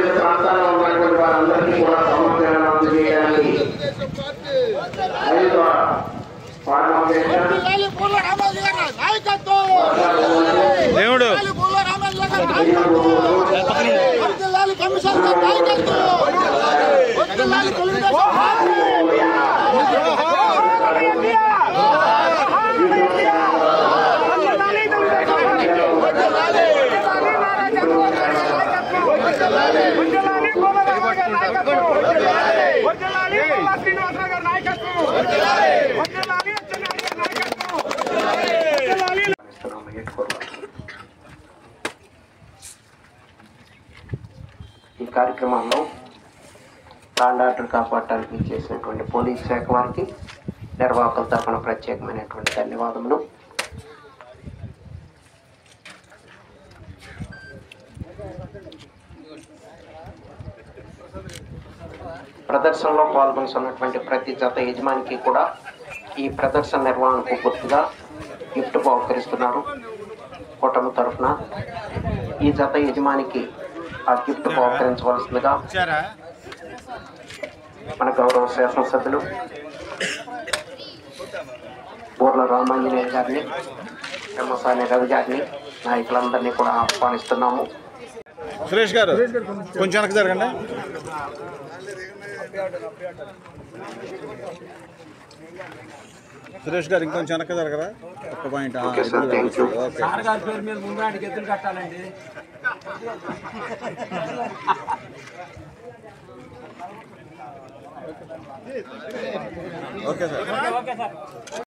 వివిధ ప్రాంతాల్లో ఉన్నటువంటి వారందరికీ కూడా సమగ్రమైన అందజేయడానికి ఐదో ఫార్మేషన్ లాలి పూల రామాజీ గారి నాయకత్వం దేవుడు లాలి పూల రామాజీ గారి నాయకత్వం వర్ధిల్లాలి కమిషన్ గారి నాయకత్వం వర్ధిల్లాలి తెలుగుదేశం పార్టీ ఇస్తున్నాము హెడ్కోర్టు ఈ కార్యక్రమంలో లాండ్ ఆర్డర్ కాపాడటానికి చేసినటువంటి పోలీస్ శాఖ వారికి నిర్వాహకుల తరఫున ప్రత్యేకమైనటువంటి ధన్యవాదములు ప్రదర్శనలో పాల్గొనుతున్నటువంటి ప్రతి జత యజమానికి కూడా ఈ ప్రదర్శన నిర్వహణకు పూర్తిగా గిఫ్ట్ బహుకరిస్తున్నారు కూటమి తరఫున ఈ జత యజమానికి ఆ గిఫ్ట్ బహుకరించవలసిందిగా మన గౌరవ శాసనసభ్యులు బోర్ల రామాంజనేయ గారిని పెమ్మసాని రవి గారిని నాయకులందరినీ కూడా ఆహ్వానిస్తున్నాము సురేష్ గారు కొంచెం వెనక్కి జరగండి సురేష్ గారు ఇంకొంచెం వెనక్కి జరగరా ఒక్క పాయింట్ ఆ, ఓకే సార్, ఇది థ్యాంక్ యూ. ఓకే సార్ గారి పేరు మీద ముందు ఆయనకి ఎత్తులు కట్టాలండి ఓకే సార్